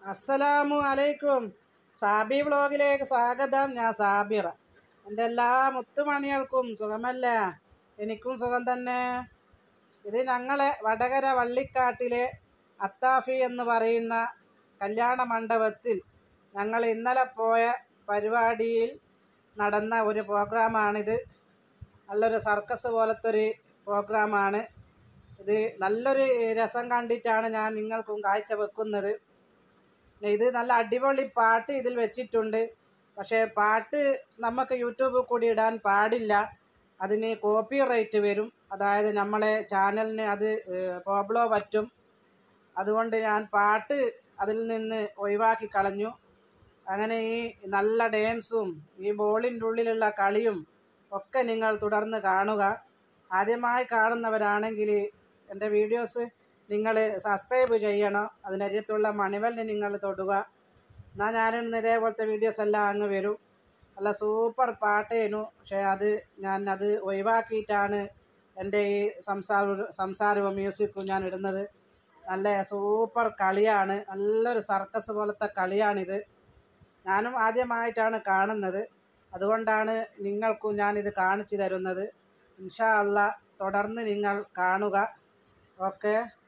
അസ്സലാമു അലൈക്കും സാബി വ്ളോഗിലേക്ക് സ്വാഗതം ഞാൻ സാബിറ എൻ്റെ എല്ലാ മുത്തുമണികൾക്കും സുഖമല്ല എനിക്കും സുഖം തന്നെ ഇത് ഞങ്ങളെ വടകര വള്ളിക്കാട്ടിലെ അത്താഫി എന്ന് പറയുന്ന കല്യാണ മണ്ഡപത്തിൽ ഞങ്ങൾ ഇന്നലെ പോയ പരിപാടിയിൽ നടന്ന ഒരു പ്രോഗ്രാമാണിത് നല്ലൊരു സർക്കസ് പോലത്തെ ഒരു പ്രോഗ്രാമാണ് ഇത് നല്ലൊരു രസം കണ്ടിട്ടാണ് ഞാൻ നിങ്ങൾക്കും കാഴ്ച വെക്കുന്നത് പിന്നെ ഇത് നല്ല അടിപൊളി പാട്ട് ഇതിൽ വെച്ചിട്ടുണ്ട് പക്ഷേ പാട്ട് നമുക്ക് യൂട്യൂബിൽ കൂടി ഇടാൻ പാടില്ല അതിന് കോപ്പി റൈറ്റ് വരും അതായത് നമ്മളെ ചാനലിന് അത് പ്രോബ്ലോ പറ്റും അതുകൊണ്ട് ഞാൻ പാട്ട് അതിൽ നിന്ന് ഒഴിവാക്കി കളഞ്ഞു അങ്ങനെ ഈ നല്ല ഡാൻസും ഈ ബോളിൻ്റെ ഉള്ളിലുള്ള കളിയും ഒക്കെ നിങ്ങൾ തുടർന്ന് കാണുക ആദ്യമായി കാണുന്നവരാണെങ്കിൽ എൻ്റെ വീഡിയോസ് നിങ്ങൾ സബ്സ്ക്രൈബ് ചെയ്യണം അതിനരിയത്തുള്ള മണിവലിന് നിങ്ങൾ തൊടുക എന്നാൽ ഞാനിന്ന് ഇതേപോലത്തെ വീഡിയോസ് എല്ലാം അങ്ങ് വരും നല്ല സൂപ്പർ പാട്ടേനു പക്ഷേ അത് ഞാൻ അത് ഒഴിവാക്കിയിട്ടാണ് എൻ്റെ ഈ സംസാര സംസാരവും മ്യൂസിക്കും ഞാൻ ഇടുന്നത് നല്ല സൂപ്പർ കളിയാണ് നല്ലൊരു സർക്കസ് പോലത്തെ കളിയാണിത് ഞാനും ആദ്യമായിട്ടാണ് കാണുന്നത് അതുകൊണ്ടാണ് നിങ്ങൾക്കും ഞാനിത് കാണിച്ചു തരുന്നത് ഇൻഷാ അല്ല തുടർന്ന് നിങ്ങൾ കാണുക ഓക്കെ